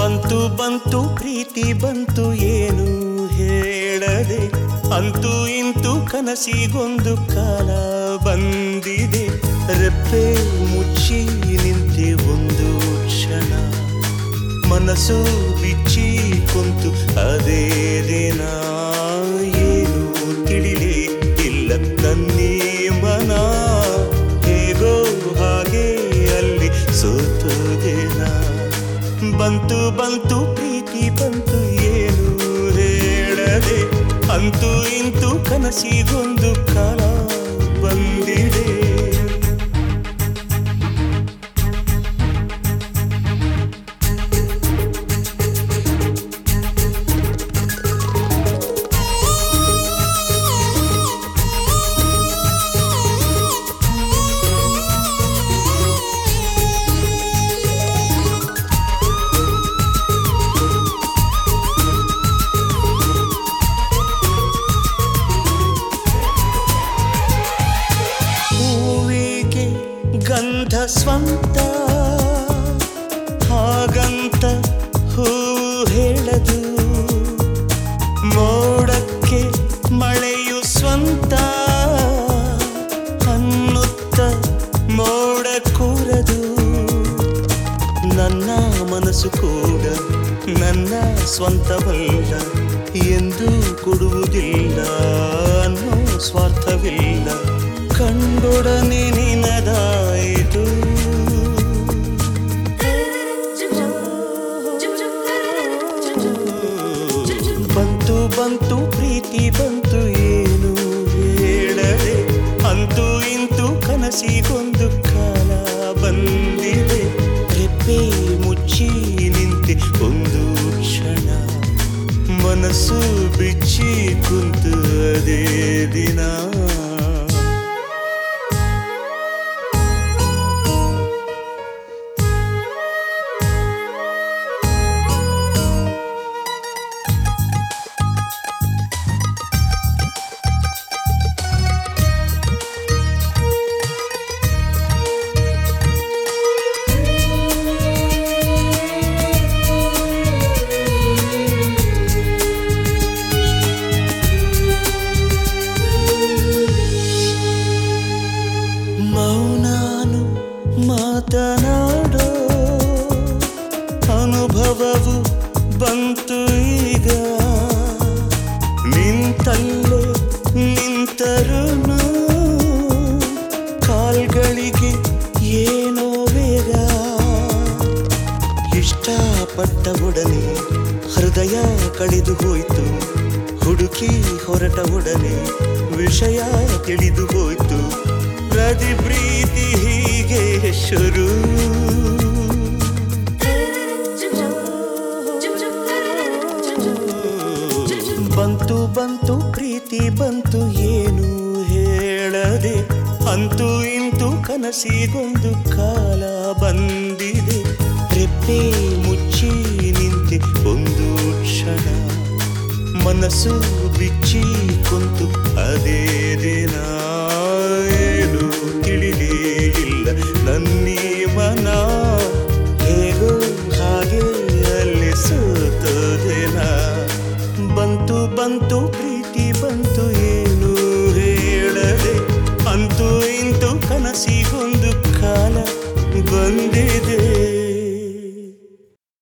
ಬಂತು ಬಂತು ಪ್ರೀತಿ ಬಂತು ಏನು ಹೇಳದೆ ಅಂತೂ ಇಂತೂ ಕನಸಿಗೊಂದು ಕಾಲ ಬಂದಿದೆ ರೆಪ್ಪೆ ಮುಚ್ಚಿ ನಿಂತೆ ಒಂದು ಕ್ಷಣ ಮನಸ್ಸು ಬಿಚ್ಚಿ ಕುಂತು ಅದೇ ದಿನ ಏನು ತಿಳಿಲೇ ಇಲ್ಲ ನನ್ನೀ ಮನ ಹೇಗೋ ಹಾಗೆ ಅಲ್ಲಿ ಸೋತೋದೇನ ಬಂತು ಬಂತು ಪ್ರೀತಿ ಬಂತು ಏನು ಹೇಳದೆ ಅಂತೂ ಇಂತೂ ಕನಸಿಗೊಂದು ಕಾಲ ಬಂದಿದೆ ಹೂವಿಗೆ ಗಂಧ ಸ್ವಂತ ಹಾಗಂತ ಹೂವು ಹೇಳದು ಮೋಡಕ್ಕೆ ಮಳೆಯು ಸ್ವಂತ ಅನ್ನುತ್ತ ಮೋಡ ಕೂರದು ನನ್ನ ಮನಸ್ಸು ಕೂಡ ನನ್ನ ಸ್ವಂತವಲ್ಲ ಎಂದು ಕೊಡುವುದಿಲ್ಲ ಅನ್ನೋ ಸ್ವಾರ್ಥವಿಲ್ಲ ಕಂಡೊಡನೆ ನಿನದಾಯಿತು ಬಂತು ಬಂತು ಪ್ರೀತಿ ಬಂತು ಏನು ಹೇಳದೆ ಅಂತೂ ಇಂತೂ ಕನಸಿಗೊಂದು ಕಾಲ ಬಂದಿದೆ ರೆಪ್ಪೆ ಮುಚ್ಚಿ ನಿಂತೆ ಒಂದು ಕ್ಷಣ ಮನಸ್ಸು ಬಿಚ್ಚಿ ಕುಂತು ಅದೇ ದಿನ ಮೌನಾನು ಮಾತನಾಡೋ ಅನುಭವವು ಬಂತು ಈಗ ನಿಂತಲ್ಲೇ ನಿಂತರುನು ಕಾಲ್ಗಳಿಗೆ ಏನೋ ವೇಗ ಇಷ್ಟಪಟ್ಟ ಒಡನೆ ಹೃದಯ ಕಳೆದು ಹೋಯ್ತು ಹುಡುಕಿ ಹೊರಟ ಒಡನೆ ವಿಷಯ ತಿಳಿದು ಹೋಯ್ತು ಪ್ರತಿ ಪ್ರೀತಿ ಹೀಗೆ ಶುರು ಬಂತು ಬಂತು ಪ್ರೀತಿ ಬಂತು ಏನು ಹೇಳದೆ ಅಂತೂ ಇಂತೂ ಕನಸಿಗೊಂದು ಕಾಲ ಬಂದಿದೆ ರೆಪ್ಪೆ ಮುಚ್ಚಿ ನಿಂತೆ ಒಂದು ಕ್ಷಣ ಮನಸ್ಸು ಬಿಚ್ಚಿ ಕುಂತು ಅದೇ